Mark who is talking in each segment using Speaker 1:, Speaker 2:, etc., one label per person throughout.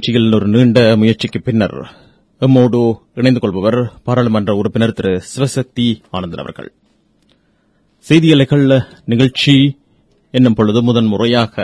Speaker 1: நிகழ்ச்சியில் ஒரு நீண்ட முயற்சிக்கு பின்னர் எம்மோடு இணைந்து கொள்பவர் பாராளுமன்ற உறுப்பினர் திரு சிவசக்தி ஆனந்தன் அவர்கள் செய்தியலைகள் நிகழ்ச்சி என்னும் பொழுது முதன் முறையாக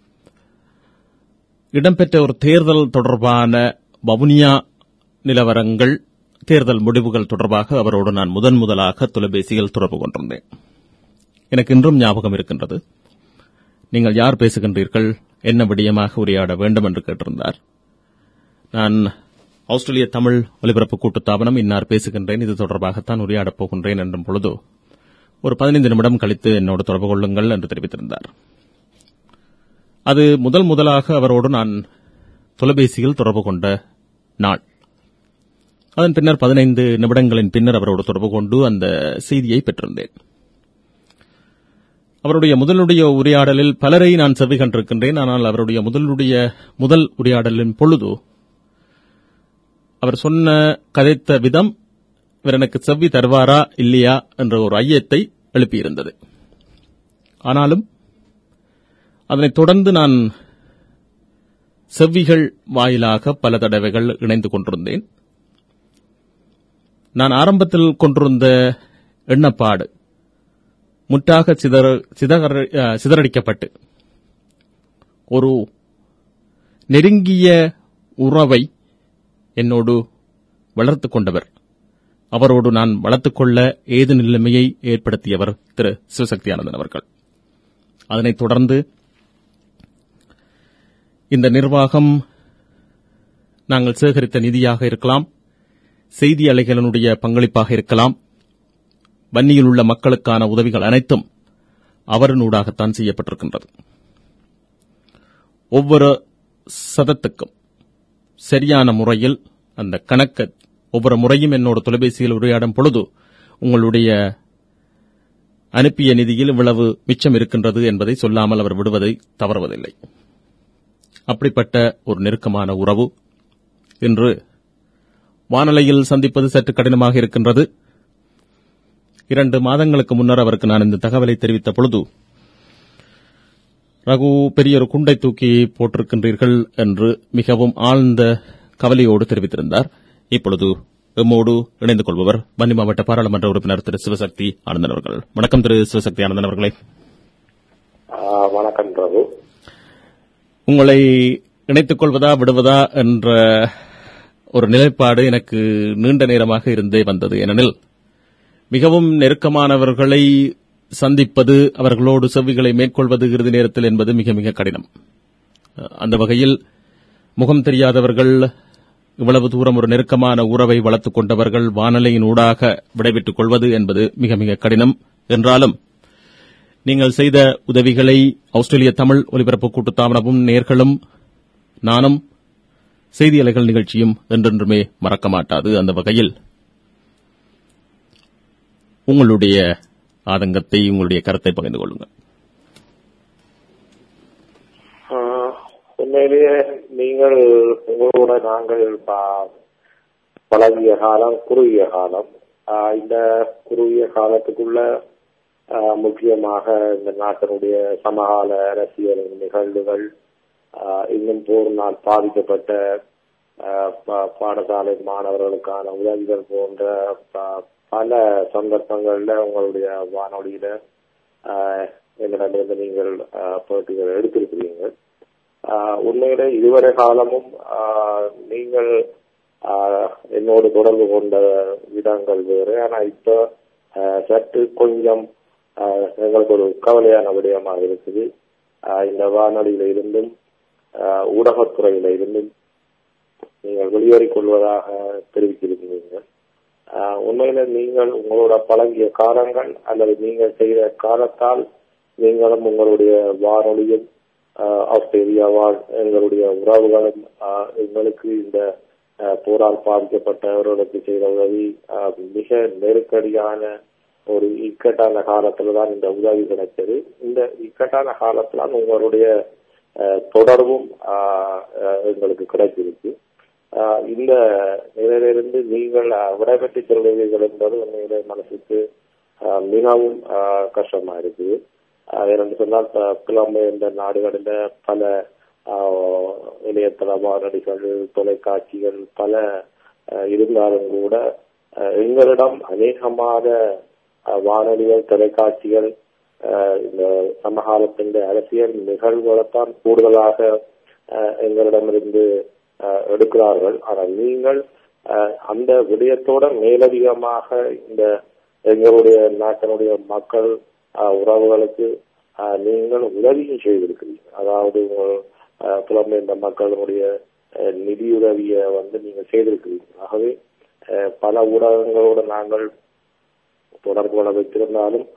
Speaker 1: இடம்பெற்ற ஒரு தேர்தல் தொடர்பான வவுனியா நிலவரங்கள் தேர்தல் முடிவுகள் தொடர்பாக அவரோடு நான் முதன் முதலாக தொலைபேசியில் தொடர்பு கொண்டிருந்தேன் எனக்கு இன்றும் ஞாபகம் இருக்கின்றது நீங்கள் யார் பேசுகின்றீர்கள் என்ன விடயமாக உரையாட வேண்டும் என்று கேட்டிருந்தார் நான் ஆஸ்திரேலிய தமிழ் ஒலிபரப்பு கூட்டுத்தாபனம் இன்னார் பேசுகின்றேன் இது தொடர்பாகத்தான் உரையாடப் போகின்றேன் என்றும் பொழுது ஒரு பதினைந்து நிமிடம் கழித்து என்னோடு தொடர்பு கொள்ளுங்கள் என்று தெரிவித்திருந்தார் அது முதல் முதலாக அவரோடு நான் தொலைபேசியில் தொடர்பு கொண்ட நாள் அதன் பின்னர் பதினைந்து நிமிடங்களின் பின்னர் அவரோடு தொடர்பு கொண்டு அந்த செய்தியை பெற்றிருந்தேன் அவருடைய முதலுடைய உரையாடலில் பலரை நான் செவி கண்டிருக்கின்றேன் ஆனால் அவருடைய முதலுடைய முதல் உரையாடலின் பொழுது அவர் சொன்ன கதைத்த விதம் இவர் எனக்கு செவ்வி தருவாரா இல்லையா என்ற ஒரு ஐயத்தை எழுப்பியிருந்தது ஆனாலும் அதனைத் தொடர்ந்து நான் செவ்விகள் வாயிலாக பல தடவைகள் இணைந்து கொண்டிருந்தேன் நான் ஆரம்பத்தில் கொண்டிருந்த எண்ணப்பாடு முற்றாக சிதற சிதற- அஹ், சிதறடிக்கப்பட்டு ஒரு நெருங்கிய உறவை என்னோடு வளர்த்துக் கொண்டவர் அவரோடு நான் வளர்த்துக் கொள்ள ஏது நிலைமையை ஏற்படுத்தியவர் திரு சிவசக்தி ஆனந்தன் அவர்கள் அதனைத் தொடர்ந்து இந்த நிர்வாகம் நாங்கள் சேகரித்த நிதியாக இருக்கலாம் செய்தி அலைகளினுடைய பங்களிப்பாக இருக்கலாம் வன்னியில் உள்ள மக்களுக்கான உதவிகள் அனைத்தும் அவரினூடாகத்தான் செய்யப்பட்டிருக்கின்றது ஒவ்வொரு சதத்துக்கும் சரியான முறையில் அந்த கணக்கு ஒவ்வொரு முறையும் என்னோட தொலைபேசியில் உரையாடும் பொழுது உங்களுடைய அனுப்பிய நிதியில் இவ்வளவு மிச்சம் இருக்கின்றது என்பதை சொல்லாமல் அவர் விடுவதை தவறுவதில்லை அப்படிப்பட்ட ஒரு நெருக்கமான உறவு இன்று வானொலியில் சந்திப்பது சற்று கடினமாக இருக்கின்றது இரண்டு மாதங்களுக்கு முன்னர் அவருக்கு நான் இந்த தகவலை தெரிவித்த பொழுது ரகு பெரிய ஒரு குண்டை தூக்கி போட்டிருக்கின்றீர்கள் என்று மிகவும் ஆழ்ந்த கவலையோடு தெரிவித்திருந்தார் இப்பொழுது எம்மோடு இணைந்து கொள்பவர் வன்னி மாவட்ட பாராளுமன்ற உறுப்பினர் திரு சிவசக்தி ஆனந்தன் அவர்கள் வணக்கம் திரு சிவசக்தி ஆனந்தன் அவர்களே
Speaker 2: ஆ, வணக்கம் பிரபு
Speaker 1: உங்களை இணைத்துக் கொள்வதா விடுவதா என்ற ஒரு நிலைப்பாடு எனக்கு நீண்ட நேரமாக இருந்தே வந்தது ஏனெனில் மிகவும் நெருக்கமானவர்களை சந்திப்பது அவர்களோடு செவ்விகளை மேற்கொள்வது இறுதி நேரத்தில் என்பது மிக மிக கடினம் அந்த வகையில் முகம் தெரியாதவர்கள் இவ்வளவு தூரம் ஒரு நெருக்கமான உறவை வளர்த்துக் கொண்டவர்கள் வானொலியின் ஊடாக விடைபெற்றுக் கொள்வது என்பது மிக மிக கடினம் என்றாலும் நீங்கள் செய்த உதவிகளை ஆஸ்திரேலிய தமிழ் ஒலிபரப்பு கூட்டுத்தாபனமும் நேர்களும் நானும் செய்தியலைகள் நிகழ்ச்சியும் என்றென்றுமே மறக்க மாட்டாது அந்த வகையில் உங்களுடைய ஆதங்கத்தை உங்களுடைய கருத்தை பகிர்ந்து கொள்ளுங்கள்
Speaker 2: ஆ, உண்மையிலேயே நீங்கள் உங்களோட நாங்கள் ப- பழகிய காலம் குறுகிய காலம் ஆ, இந்த குறுகிய காலத்துக்குள்ள ஆ, முக்கியமாக இந்த நாட்டினுடைய சமகால அரசியல் நிகழ்வுகள் ஆ, இன்னும் போரினால் பாதிக்கப்பட்ட ஆ, ப- பாடசாலை மாணவர்களுக்கான உதவிகள் போன்ற ப- பல சந்தர்ப்பங்கள்ல உங்களுடைய வானொலியில ஆஹ் என்னிடமிருந்து நீங்கள் ஆஹ் பேட்டிகள் எடுத்திருக்கிறீர்கள் ஆஹ் உண்மையிலே இதுவரை காலமும் ஆஹ் நீங்கள் ஆஹ் என்னோடு தொடர்பு கொண்ட விதங்கள் வேறு ஆனா இப்ப ஆஹ் சற்று கொஞ்சம் ஆஹ் எங்களுக்கு ஒரு கவலையான விடயமாக இருக்குது ஆஹ் இந்த வானொலியில இருந்தும் ஆஹ் ஊடகத்துறையில இருந்தும் நீங்கள் வெளியேறிக் கொள்வதாக தெரிவித்திருக்கிறீர்கள் ஆஹ் உண்மையில நீங்கள் உங்களோட பழகிய காலங்கள் அல்லது நீங்கள் செய்த காலத்தால் நீங்களும் உங்களுடைய வானொலியும் ஆஹ் ஆஸ்திரேலியாவால் எங்களுடைய உறவுகளும் ஆஹ் எங்களுக்கு இந்த ஆஹ் போரால் பாதிக்கப்பட்டவர்களுக்கு செய்த உதவி ஆஹ் மிக நெருக்கடியான ஒரு இக்கட்டான காலத்துல தான் இந்த உதவி கிடைத்தது இந்த இக்கட்டான காலத்துல உங்களுடைய ஆஹ் தொடர்பும் ஆஹ் ஆஹ் எங்களுக்கு கிடைத்திருக்கு ஆஹ் இந்த நிலையிலிருந்து நீங்கள் ஆஹ் விடைபெற்று செல்வீர்கள் என்பது உண்மையிலே மனசுக்கு ஆஹ் மிகவும் ஆஹ் கஷ்டமா இருக்குது ஆஹ் ஏனென்று சொன்னால் ப- புலம்பெயர்ந்த நாடுகளில் பல ஆஹ், இணையதள வானொலிகள் தொலைக்காட்சிகள் பல ஆஹ், இருந்தாலும் கூட ஆஹ், எங்களிடம் அநேகமான ஆஹ், வானொலிகள் தொலைக்காட்சிகள் ஆஹ், இந்த சமகாலத்தின் அரசியல் நிகழ்வுகளைத்தான் கூடுதலாக ஆஹ், எங்களிடமிருந்து ஆஹ், எடுக்கிறார்கள் ஆனால் நீங்கள் ஆஹ், அந்த விடயத்தோட மேலதிகமாக இந்த எங்களுடைய நாட்டினுடைய மக்கள் ஆஹ், உறவுகளுக்கு ஆஹ், நீங்கள் உதவியும் செய்திருக்கிறீர்கள் அதாவது உங்கள் ஆஹ், புலம்பெயர்ந்த மக்களுடைய ஆஹ், நிதியுதவியை வந்து நீங்கள் செய்திருக்கிறீர்கள் ஆகவே ஆஹ், பல ஊடகங்களோடு நாங்கள் தொடர்புகளை வைத்திருந்தாலும்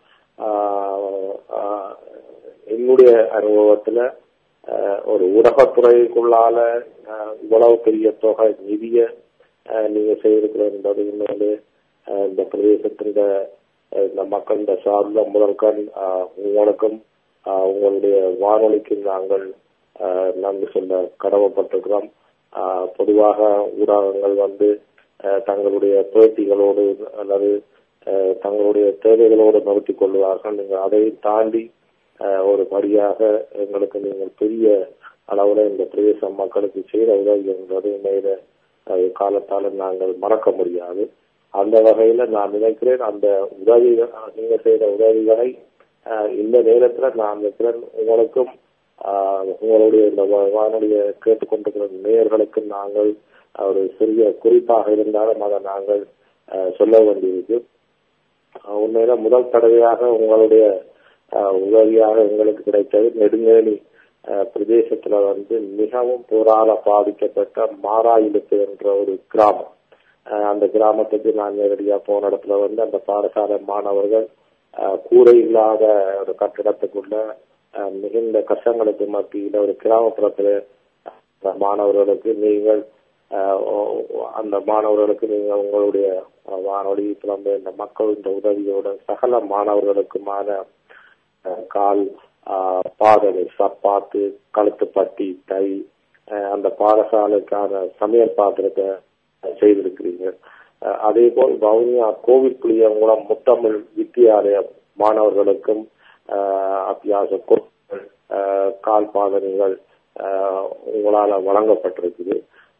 Speaker 2: ஆஹ், ஆஹ், என்னுடைய அனுபவத்துல ஆஹ், ஒரு ஊடகத்துறைக்குள்ளால ஆஹ், இவ்வளவு பெரிய தொகை நிதிய ஆஹ், நீங்க செய்திருக்கிற என்பது உண்மையிலே ஆஹ், இந்த பிரதேசத்தின் ஆஹ், இந்த மக்களின் சார்ந்த முதல்கண் ஆஹ், உங்களுக்கும் ஆஹ், உங்களுடைய வானொலிக்கும் நாங்கள் ஆஹ், நன்றி சொல்ல கடமைப்பட்டிருக்கிறோம் ஆஹ், பொதுவாக ஊடகங்கள் வந்து ஆஹ், தங்களுடைய பேட்டிகளோடு அல்லது ஆஹ், தங்களுடைய தேவைகளோடு நிறுத்திக் கொள்வார்கள் நீங்கள் அதை தாண்டி ஆஹ், ஒரு படியாக எங்களுக்கு நீங்கள் பெரிய அளவுல இந்த பிரதேச மக்களுக்கு செய்த உதவி என்பது உண்மையில அது காலத்தால நாங்கள் மறக்க முடியாது அந்த வகையில நான் நினைக்கிறேன் அந்த உதவிகள் நீங்க செய்த உதவிகளை ஆஹ், இந்த நேரத்துல நான் நினைக்கிறேன் உங்களுக்கும் ஆஹ், உங்களுடைய இந்த வா- வானொலியை கேட்டுக்கொண்டிருக்கிற நேயர்களுக்கு நாங்கள் ஒரு சிறிய குறிப்பாக இருந்தாலும் அதை நாங்கள் ஆஹ், சொல்ல வேண்டியிருக்கு ஆஹ், உண்மையில முதல் தடவையாக உங்களுடைய ஆஹ், உதவியாக எங்களுக்கு கிடைத்தது நெடுங்கேணி ஆஹ், பிரதேசத்துல வந்து மிகவும் போரால பாதிக்கப்பட்ட மாராயிலுக்கு என்ற ஒரு கிராமம் ஆஹ், அந்த கிராமத்துக்கு நான் நேரடியா போன இடத்துல வந்து அந்த பாடசாலை மாணவர்கள் ஆஹ், கூரை இல்லாத ஒரு கட்டிடத்துக்குள்ள ஆஹ், மிகுந்த கஷ்டங்களுக்கு மத்தியில ஒரு கிராமப்புறத்துல அந்த மாணவர்களுக்கு நீங்கள் ஆஹ், ஓ- அந்த மாணவர்களுக்கு நீங்க உங்களுடைய ஆஹ், வானொலி புலம்பெயர்ந்த மக்கள் இந்த உதவியோட சகல மாணவர்களுக்குமான ஆஹ், கால் ஆஹ், பாதனை சப்பாத்து கழுத்து பட்டி டை ஆஹ், அந்த பாடசாலைக்கான சமையல் பாத்திரத்தை செய்திருக்கிறீங்க ஆஹ், அதே போல் வவுனியா கோவில் புளியங்குளம் முத்தமிழ் வித்தியாலய மாணவர்களுக்கும் ஆஹ், அத்தியாவசிய பொருட்கள் ஆஹ், கால் பாதனைகள் ஆஹ், உங்களால வழங்கப்பட்டிருக்குது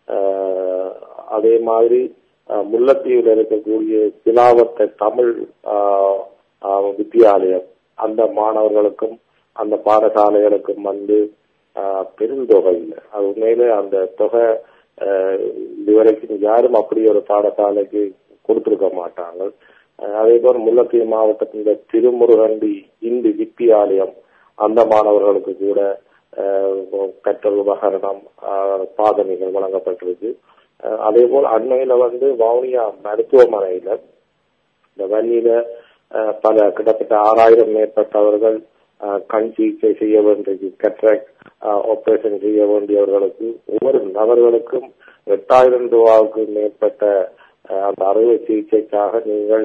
Speaker 2: ஆஹ், அதே மாதிரி ஆஹ், முல்லைத்தீவில் இருக்கக்கூடிய சிலாவத்தை தமிழ் ஆஹ், ஆஹ், வித்தியாலயம் அந்த மாணவர்களுக்கும் அந்த பாடசாலைகளுக்கும் வந்து ஆஹ், பெருந்தொகை இல்லை அது உண்மையிலே அந்த தொகை ஆஹ், இதுவரைக்கும் யாரும் அப்படி ஒரு பாடசாலைக்கு கொடுத்திருக்க மாட்டாங்க ஆஹ், அதே போல் முல்லைத்தீவு மாவட்டத்தின் திருமுருகண்டி இந்து வித்தியாலயம் அந்த மாணவர்களுக்கு கூட ஆஹ், கற்றல் உபகரணம் ஆஹ், பாதனைகள் வழங்கப்பட்டிருக்கு ஆஹ், அதே போல் அண்மையில வந்து வவுனியா மருத்துவமனையில இந்த வன்னியில அஹ், பல கிட்டத்தட்ட ஆறாயிரம் மேற்பட்டவர்கள் அஹ், கண் சிகிச்சை செய்ய வேண்டியது கட்ராக்ட் ஆபரேஷன் செய்ய வேண்டியவர்களுக்கு ஒவ்வொரு நபர்களுக்கும் எட்டாயிரம் ரூபாவுக்கு மேற்பட்ட அஹ், அந்த அறுவை சிகிச்சைக்காக நீங்கள்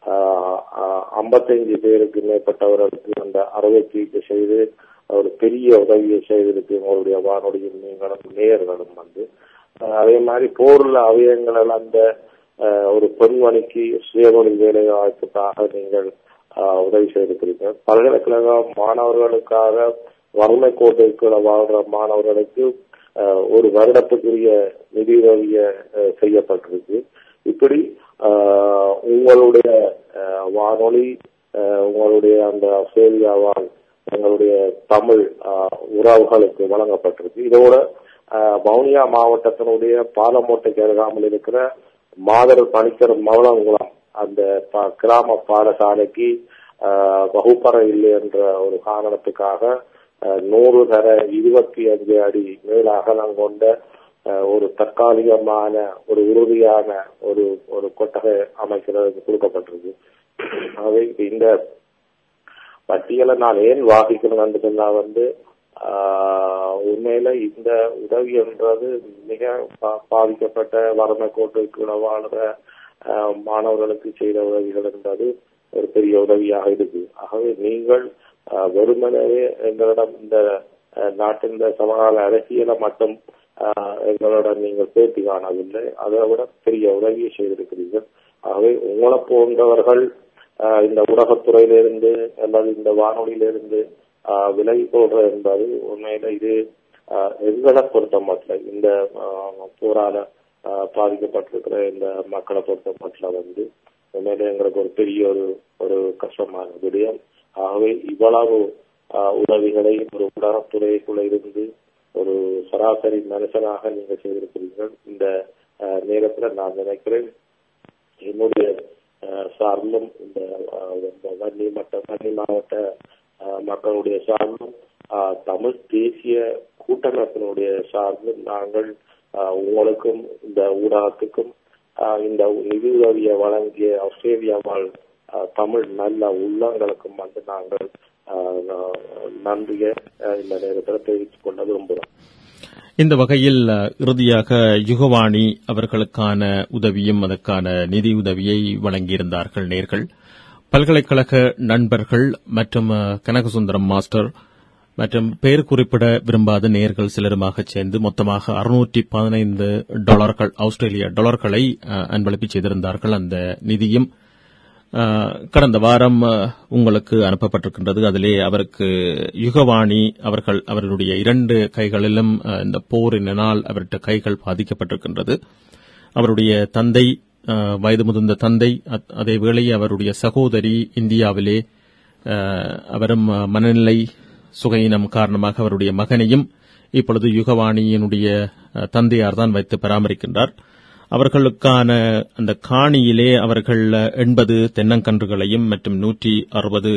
Speaker 2: ஐம்பத்தைந்து பேருக்கு மேற்பட்டவர்களுக்கு அந்த அறுவை சிகிச்சை செய்து ஒரு பெரிய உதவியை செய்திருக்கு உங்களுடைய வானொலியும் நீங்களும் நேயர்களும் வந்து அஹ், அதே மாதிரி போர்ல அவயங்கள் அந்த அஹ், ஒரு பெண்மணிக்கு சுயதொழில் வேலை வாய்ப்புக்காக நீங்கள் அஹ், உதவி செய்திருக்கிறீங்க பல்கலைக்கழக மாணவர்களுக்காக வறுமை கோட்டைக்குள்ள வாழ்ற மாணவர்களுக்கு அஹ், ஒரு வருடத்துக்குரிய நிதியுதவிய அஹ், செய்யப்பட்டிருக்கு இப்படி அஹ், உங்களுடைய அஹ், வானொலி அஹ், உங்களுடைய அந்த ஆஸ்திரேலியாவால் எங்களுடைய தமிழ் அஹ், உறவுகளுக்கு வழங்கப்பட்டிருக்கு இதோட அஹ், வவுனியா மாவட்டத்தினுடைய பாலமோட்டைக்கு அருகாமல் இருக்கிற மாதர் பணிக்கர் மவளங்குளம் அந்த ப- கிராம பாடசாலைக்கு அஹ், வகுப்பறை இல்லை என்ற ஒரு காரணத்துக்காக அஹ், நூறு தர இருபத்தி அஞ்சு அடி மேல் அகலம் கொண்ட அஹ், ஒரு தற்காலிகமான ஒரு உறுதியான ஒரு ஒரு கொட்டகை அமைக்கிறதுக்கு கொடுக்கப்பட்டிருக்கு ஆகவே இந்த பட்டியலை நான் ஏன் வாசிக்கணும்னு சொன்னா வந்து ஆஹ், உண்மையில இந்த உதவி என்றது மிக பா- பாதிக்கப்பட்ட வறுமை கோட்டுக்கு வாழ்ற ஆஹ், மாணவர்களுக்கு செய்த உதவிகள் என்பது ஒரு பெரிய உதவியாக இருக்கு ஆகவே நீங்கள் ஆஹ், வெறுமனவே எங்களிடம் இந்த ஆஹ், நாட்டின் இந்த சமகால அரசியலை மட்டும் ஆஹ், எங்களிடம் நீங்கள் பேட்டி காணவில்லை அதை விட பெரிய உதவியை செய்திருக்கிறீர்கள் ஆகவே உங்களை போன்றவர்கள் ஆஹ் இந்த ஊடகத்துறையிலிருந்து அல்லது இந்த வானொலியிலிருந்து ஆஹ் விலகி போடுறது என்பது உண்மையில இது ஆஹ், எங்களை பொறுத்த மட்டும் இந்த ஆஹ், போரால ஆஹ், பாதிக்கப்பட்டிருக்கிற இந்த மக்களை பொறுத்த மட்டும் வந்து உண்மையிலே எங்களுக்கு ஒரு பெரிய ஒரு ஒரு கஷ்டமான விடயம் ஆகவே இவ்வளவு ஆஹ், உதவிகளை ஒரு உலகத்துறைக்குள்ள இருந்து ஒரு சராசரி மனுஷனாக நீங்க செய்திருக்கிறீர்கள் இந்த ஆஹ், நேரத்துல நான் நினைக்கிறேன் என்னுடைய ஆஹ், சார்பிலும் இந்த ஆஹ், இந்த வன்னி மட்ட வன்னி மாவட்ட ஆஹ், மக்களுடைய சார்பிலும் ஆஹ், தமிழ் தேசிய கூட்டமைப்பினுடைய சார்பிலும் நாங்கள் ஆஹ், உங்களுக்கும் இந்த ஊடகத்துக்கும் ஆஹ், இந்த நிதி உதவியை வழங்கிய ஆஸ்திரேலியாவால் ஆஹ், தமிழ் நல்ல உள்ளங்களுக்கும் வந்து நாங்கள் ஆஹ், ந- நன்றியை ஆஹ், இந்த நேரத்தில் தெரிவித்துக் கொள்ள விரும்புகிறோம்
Speaker 1: இந்த வகையில் அஹ், இறுதியாக யுகவாணி அவர்களுக்கான உதவியும் அதற்கான நிதி உதவியை வழங்கியிருந்தார்கள் நேர்கள் பல்கலைக்கழக நண்பர்கள் மற்றும் அஹ், கனகசுந்தரம் மாஸ்டர் மற்றும் பெயர் குறிப்பிட விரும்பாத நேர்கள் சிலருமாக சேர்ந்து மொத்தமாக அறுநூற்றி பதினைந்து டாலர்கள் ஆஸ்திரேலிய டாலர்களை அஹ், அன்பளிப்பு செய்திருந்தார்கள் அந்த நிதியும் அஹ், கடந்த வாரம் அஹ், உங்களுக்கு அனுப்பப்பட்டிருக்கின்றது அதிலே அவருக்கு யுகவாணி அவர்கள் அவர்களுடைய இரண்டு கைகளிலும் அஹ், இந்த போரினால் அவருடைய கைகள் பாதிக்கப்பட்டிருக்கின்றது அவருடைய தந்தை அஹ், வயது முதிர்ந்த தந்தை அத்- அதே வேளை அவருடைய சகோதரி இந்தியாவிலே அஹ், அவரும் அஹ், மனநிலை சுகையினம் காரணமாக அவருடைய மகனையும் இப்பொழுது யுகவாணியினுடைய அஹ், தந்தையார் தான் வைத்து பராமரிக்கின்றார் அவர்களுக்கான அந்த காணியிலே அவர்கள் எண்பது தென்னங்கன்றுகளையும் மற்றும் நூற்றி அறுபது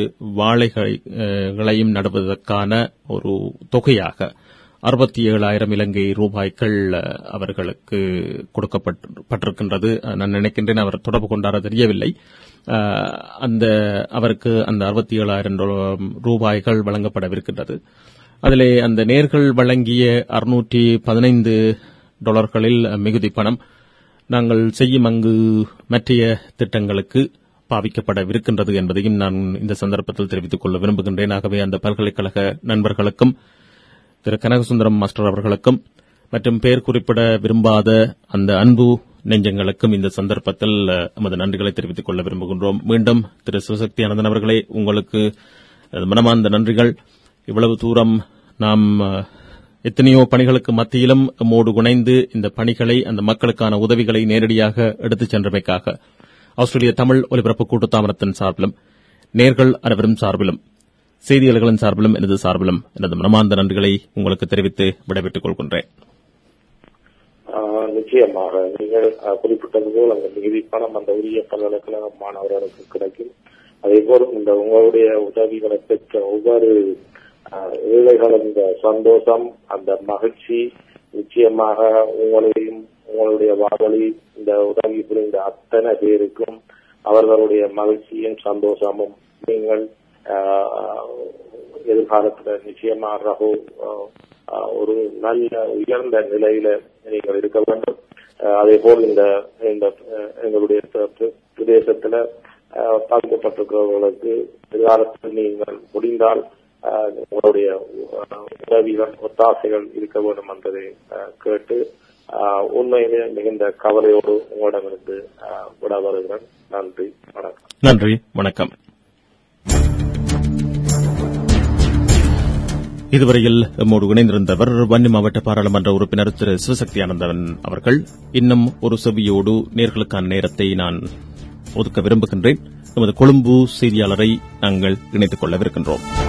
Speaker 1: வாழைகளையும் நடுவதற்கான ஒரு தொகையாக அறுபத்தி ஏழாயிரம் இலங்கை ரூபாய்கள் அஹ், அவர்களுக்கு கொடுக்கப்பட்டிருக்கின்றது அஹ், நான் நினைக்கின்றேன் அவர் தொடர்பு கொண்டார தெரியவில்லை அஹ், அந்த அவருக்கு அந்த அறுபத்தி ஏழாயிரம் ரூபாய்கள் வழங்கப்படவிருக்கின்றது அதிலே அந்த நேர்கள் வழங்கிய அறுநூற்றி பதினைந்து டாலர்களில் மிகுதி பணம் நாங்கள் செய்யும் அங்கு மற்றைய திட்டங்களுக்கு பாவிக்கப்படவிருக்கின்றது என்பதையும் நான் இந்த சந்தர்ப்பத்தில் தெரிவித்துக் கொள்ள விரும்புகின்றேன் ஆகவே அந்த பல்கலைக்கழக நண்பர்களுக்கும் திரு கனகசுந்தரம் மாஸ்டர் அவர்களுக்கும் மற்றும் பெயர் குறிப்பிட விரும்பாத அந்த அன்பு நெஞ்சங்களுக்கும் இந்த சந்தர்ப்பத்தில் அஹ், எமது நன்றிகளை தெரிவித்துக் கொள்ள விரும்புகின்றோம் மீண்டும் திரு சிவசக்தி ஆனந்தன் அவர்களே உங்களுக்கு அஹ், மனமார்ந்த நன்றிகள் இவ்வளவு தூரம் நாம் அஹ், எத்தனையோ பணிகளுக்கு மத்தியிலும் மோடு குணைந்து இந்த பணிகளை அந்த மக்களுக்கான உதவிகளை நேரடியாக எடுத்துச் சென்றமைக்காக ஆஸ்திரேலிய தமிழ் ஒலிபரப்பு கூட்டுத்தாமரத்தின் சார்பிலும் நேர்கள் அனைவரும் சார்பிலும் செய்தியாளர்களின் சார்பிலும் எனது சார்பிலும் எனது மனமார்ந்த நன்றிகளை உங்களுக்கு தெரிவித்து விடைபெற்றுக் கொள்கின்றேன்
Speaker 2: ஆஹ் நிச்சயமாக நீங்கள் ஆஹ், குறிப்பிட்டது போல் அந்த நிதி பணம் அந்த உரிய பல்கலைக்கழக மாணவர்களுக்கு கிடைக்கும் அதே போல் இந்த உங்களுடைய உதவிகளை பெற்ற ஒவ்வொரு ஆஹ், ஏழைகளும் இந்த சந்தோஷம் அந்த மகிழ்ச்சி நிச்சயமாக உங்களையும் உங்களுடைய வானொலி இந்த உதவி புரிந்த அத்தனை பேருக்கும் அவர்களுடைய மகிழ்ச்சியும் சந்தோஷமும் நீங்கள் ஆஹ், எதிர்காலத்துல நிச்சயமாக ஆஹ், ஆஹ், ஒரு நல்ல உயர்ந்த நிலையில நீங்கள் இருக்க வேண்டும் ஆஹ், அதே போல் இந்த இந்த ஆஹ், எங்களுடைய பிர- பிர- பிரதேசத்துல ஆஹ், பாதிக்கப்பட்டிருக்கிறவர்களுக்கு எதிர்காலத்தில் நீங்கள் முடிந்தால் ஆஹ், உங்களுடைய ஆஹ், உதவிகள் ஒத்தாசைகள் இருக்க வேண்டும் என்பதை ஆஹ், கேட்டு ஆஹ், உண்மையிலே மிகுந்த கவலையோடு உங்களிடமிருந்து ஆஹ், விட வருகிறேன் நன்றி வணக்கம்
Speaker 1: நன்றி வணக்கம் இதுவரையில் நம்மோடு இணைந்திருந்தவர் வன்னி மாவட்ட பாராளுமன்ற உறுப்பினர் திரு சிவசக்தி ஆனந்தவன் அவர்கள் இன்னும் ஒரு செவியோடு நேர்களுக்கான நேரத்தை நான் ஒதுக்க விரும்புகின்றேன் நமது கொழும்பு செய்தியாளரை நாங்கள் இணைத்துக் கொள்ளவிருக்கின்றோம்